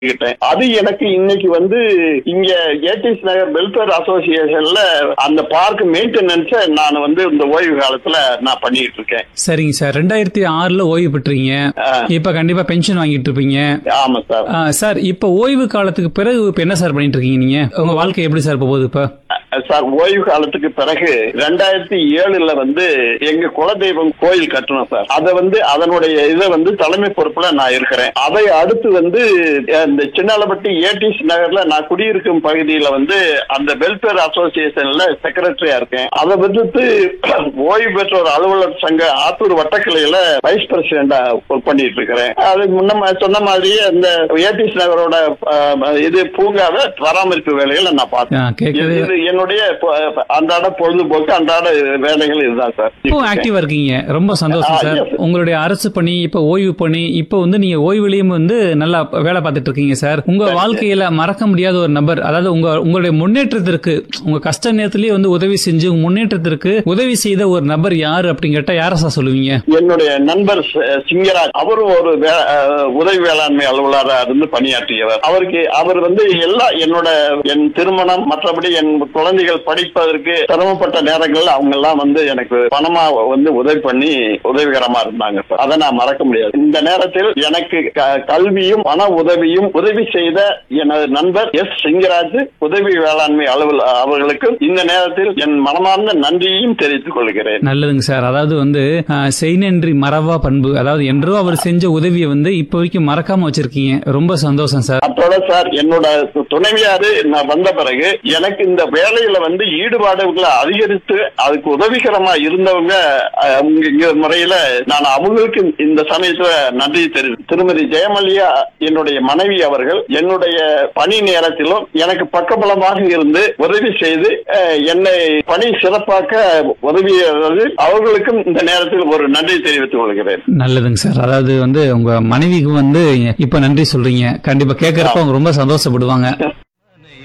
கிட்டேன் அது எனக்கு இன்னைக்கு வந்து இங்க ஏடிஸ் நகர் வெல்ஃபேர் அசோசியேஷன்ல அந்த பார்க் மெயின்டெனன்ஸ நான் வந்து இந்த ஓய்வு காலத்துல நான் பண்ணிட்டு இருக்கேன் சரிங்க சார் ரெண்டாயிரத்தி ஆறுல ஓய்வு பெற்றீங்க ஆ. இப்ப கண்டிப்பா பென்ஷன் வாங்கிட்டு இருப்பீங்க ஆமா சார் ஆ, சார் இப்ப ஓய்வு காலத்துக்கு பிறகு இப்ப என்ன சார் பண்ணிட்டு இருக்கீங்க நீங்க உங்க வாழ்க்கை எப்படி சார் போகுது இப்ப சார் ஓய்வு காலத்துக்கு பிறகு ரெண்டாயிரத்தி ஏழுல வந்து எங்க குலதெய்வம் கோயில் கட்டணும் சார் அதை வந்து அதனுடைய இதை வந்து தலைமை பொறுப்புல நான் இருக்கிறேன் அதை அடுத்து வந்து அஹ், இந்த சின்னாலப்பட்டி ஏடிஸ் நகர்ல நான் குடியிருக்கும் பகுதியில வந்து அந்த வெல்ஃபேர் அசோசியேஷன்ல செக்ரட்டரியா இருக்கேன் அதை விடுத்து ஓய்வு பெற்ற ஒரு அலுவலர் சங்க ஆத்தூர் வட்டக்கிளையில வைஸ் பிரசிடண்டா ஒர்க் பண்ணிட்டு இருக்கிறேன் அது முன்ன சொன்ன மாதிரியே இந்த ஏடிஸ் நகரோட அஹ், இது பூங்காவை பராமரிப்பு வேலைகளை நான் ஆ, பார்த்தேன் கேட்கவே இது என்னுடைய பொ- அன்றாட பொழுதுபோக்கு அன்றாட வேலைகள் இதுதான் சார் இப்போ ஆக்டிவா இருக்கீங்க ரொம்ப சந்தோஷம் ஆ, சார் yes. உங்களுடைய அரசு பணி இப்ப ஓய்வு பணி இப்ப வந்து நீங்க ஓய்வுலயும் வந்து நல்லா வேலை பார்த்துட்டு இருக்கீங்க சார் உங்க வாழ்க்கையில மறக்க முடியாத ஒரு நபர் அதாவது உங்க உங்களுடைய முன்னேற்றத்திற்கு உங்க கஷ்ட நேரத்திலேயே வந்து உதவி செஞ்சு உங்க முன்னேற்றத்திற்கு உதவி செய்த ஒரு நபர் யாரு அப்படின்னு கேட்டா யார சார் சொல்லுவீங்க என்னுடைய நண்பர் ச- சிங்கராஜ் அவரும் ஒரு வே- அஹ், உதவி வேளாண்மை அலுவலராக இருந்து பணியாற்றியவர் அவருக்கு அவர் வந்து எல்லா என்னோட என் திருமணம் மற்றபடி என் குழந்தைகள் படிப்பதற்கு சிரமப்பட்ட நேரங்கள்ல அவங்க எல்லாம் வந்து எனக்கு பணமா வந்து உதவி பண்ணி உதவிகரமா இருந்தாங்க சார் அதை நான் மறக்க முடியாது இந்த நேரத்தில் எனக்கு க- கல்வியும் பண உதவியும் உதவி செய்த எனது நண்பர் எஸ் சிங்கராஜ் உதவி வேளாண்மை அலுவலர் அவர்களுக்கு இந்த நேரத்தில் என் மனமார்ந்த நன்றியையும் தெரிவித்துக் கொள்கிறேன் நல்லதுங்க சார் அதாவது வந்து ஆஹ், செய்நன்றி மறவா பண்பு அதாவது என்றோ அவர் செஞ்ச உதவியை வந்து இப்போ வரைக்கும் மறக்காம வச்சிருக்கீங்க ரொம்ப சந்தோஷம் சார் அத்தோட சார் என்னோட துணைவியாரு நான் வந்த பிறகு எனக்கு இந்த வேலையில வந்து ஈடுபாடுகளை அதிகரித்து அதுக்கு உதவிகரமா இருந்தவங்க அஹ், அவங்க இங்க முறையில நான் அவங்களுக்கு இந்த சமயத்துல நன்றி தெரிவி திருமதி ஜெயமல்லியா என்னுடைய மனைவி அவர்கள் என்னுடைய பணி நேரத்திலும் எனக்கு பக்கபலமாக இருந்து உதவி செய்து அஹ், என்னை பணி சிறப்பாக்க உதவியது அவர்களுக்கும் இந்த நேரத்தில் ஒரு நன்றி தெரிவித்துக் கொள்கிறேன் நல்லதுங்க சார் அதாவது வந்து உங்க மனைவிக்கு வந்து இப்ப நன்றி சொல்றீங்க கண்டிப்பா கேட்கறப்ப அவங்க ரொம்ப சந்தோஷப்படுவாங்க